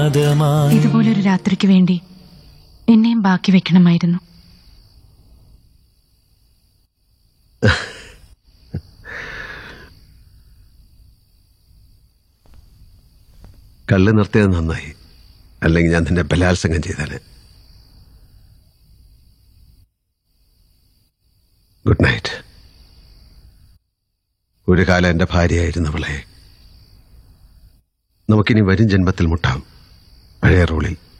നാദമായി ഇതുപോലൊരു രാത്രിക്ക് വേണ്ടി എന്നെയും ബാക്കി വെക്കണമായിരുന്നു കള്ള് നിർത്തിയത് നന്നായി അല്ലെങ്കിൽ ഞാൻ നിന്നെ ബലാത്സംഗം ചെയ്തേനെ ഗുഡ് നൈറ്റ് ഒരു കാലം എന്റെ ഭാര്യയായിരുന്നവളെ നമുക്കിനി വരും ജന്മത്തിൽ മുട്ടാം പഴയ റോളിൽ